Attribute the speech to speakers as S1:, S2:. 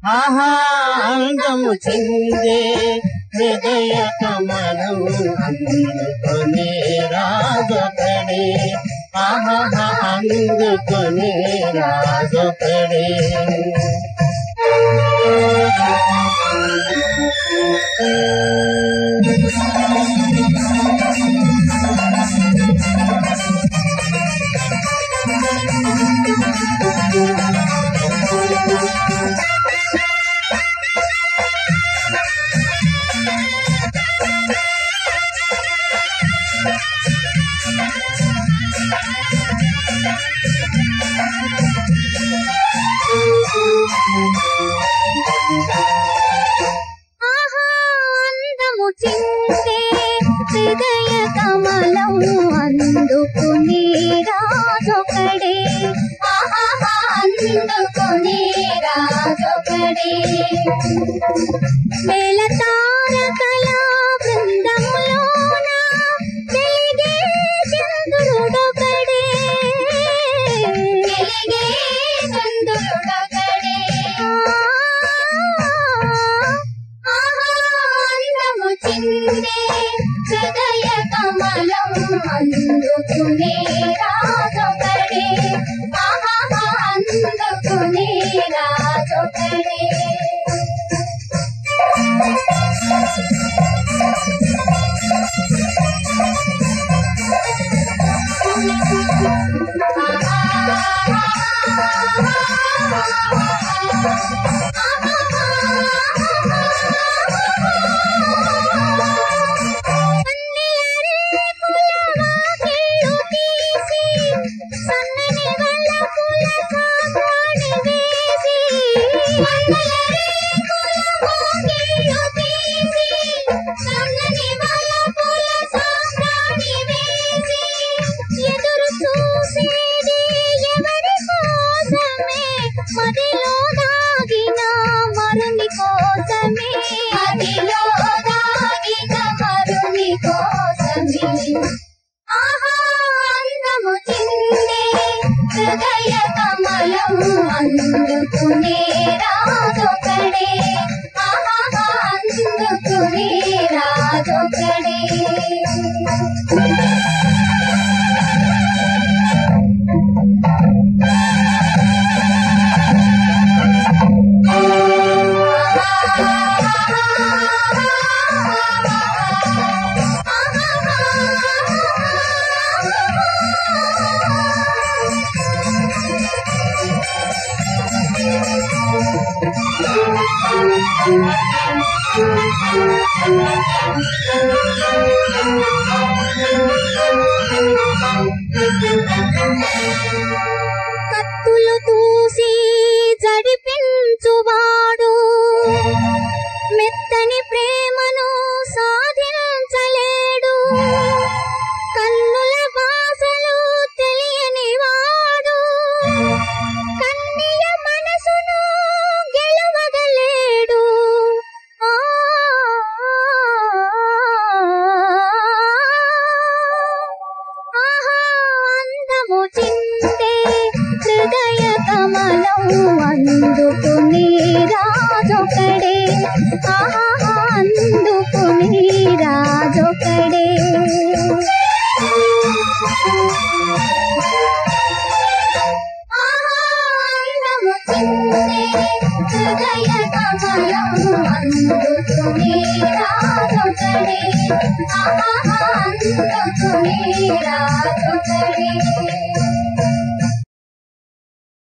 S1: ఆహా అందము చిందే హృదయ కమలం అందుకొని రాజొకడే ఆహా అందుకొని రాజొకడే
S2: ఆహా అందము చిందే హృదయ కమలం అందుకుని రాజొకడే ఆహా అందుకుని రాజొకడే వేల తారకల బృందములోన వెలిగే చంద్రుడొకడే వెలిగే చంద్రుడొకడే ఆనందము చిందే హృదయ కమలం అందుకునే రాజొకడే ఆహా అందుకునే రాజొకడే ఎదురు చూసేది ఎవరి కోసమే మదిలో దాగిన మరుని కోసమే మదిలో దాగిన మరుని కోసమే ఆహా అందము చిందే హృదయ కమలం అందుకునే రాజొకడే ఆహా అందుకునే రాజొకడే కత్తులు తూసి జడిపించువాడు మెత్తని ప్రేమను సాధించలేడు కన్నుల భాషలు తెలియని వాడు కన్నియ మనసును గెలవగలేడు ఆ ఆహా అందము చిందే హృదయ కమలం అందుకుని రాజొకడే ఆహా అందుకుని రాజొకడే ఆహా అందము చిందే హృదయ కమలం అందుకుని రాజొకడే ఆహా అందుకుని రాజొకడే